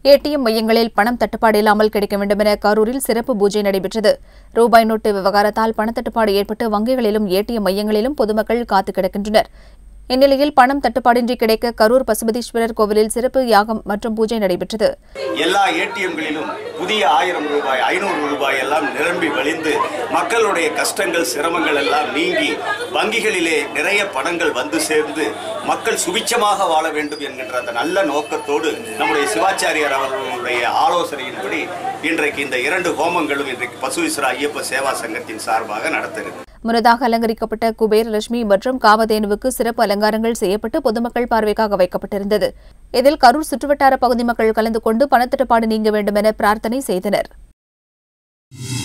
ATM மையங்களில் பணம் தட்டுப்பாடு இல்லாமல் கிடைக்க வேண்டும் என கரூரில் சிறப்பு பூஜை நடைபெற்றது ரூபாய் நோட்டு விவகாரத்தால் பணத்தட்டுப்பாடு ஏற்பட்டு வங்கிகளிலும் ஏடிஎம் மையங்களிலும் பொதுமக்கள் காத்து கிடக்கின்றனர் இந்நிலையில் பணம் தட்டுப்பாடின்றி கிடைக்க கரூர் பசுபதீஸ்வரர் கோவிலில் சிறப்பு யாகம் மற்றும் பூஜை நடைபெற்றது எல்லா ஏடிஎம்களிலும் புதிய ஆயிரம் ரூபாய் ஐநூறு ரூபாய் எல்லாம் நிரம்பி வழிந்து மக்களுடைய கஷ்டங்கள் சிரமங்கள் எல்லாம் நீங்கி வங்கிகளிலே நிறைய பணங்கள் வந்து சேர்ந்து மக்கள் சுபிச்சமாக வாழ வேண்டும் என்கின்ற அந்த நல்ல நோக்கத்தோடு நம்முடைய சிவாச்சாரியார் அவர்களுடைய ஆலோசனையின்படி இன்றைக்கு இந்த இரண்டு ஹோமங்களும் இன்றைக்கு பசுவிஸ்வர ஐயப்ப சேவா சங்கத்தின் சார்பாக நடத்திருக்கு முன்னதாக அலங்கரிக்கப்பட்ட குபேர் லட்சுமி மற்றும் காமதேனுவுக்கு சிறப்பு அலங்காரங்கள் செய்யப்பட்டு பொதுமக்கள் பார்வைக்காக வைக்கப்பட்டிருந்தது இதில் கரூர் சுற்றுவட்டார பகுதி மக்கள் கலந்து கொண்டு பணத்தட்டுப்பாடு நீங்க வேண்டும் என பிரார்த்தனை செய்தனர்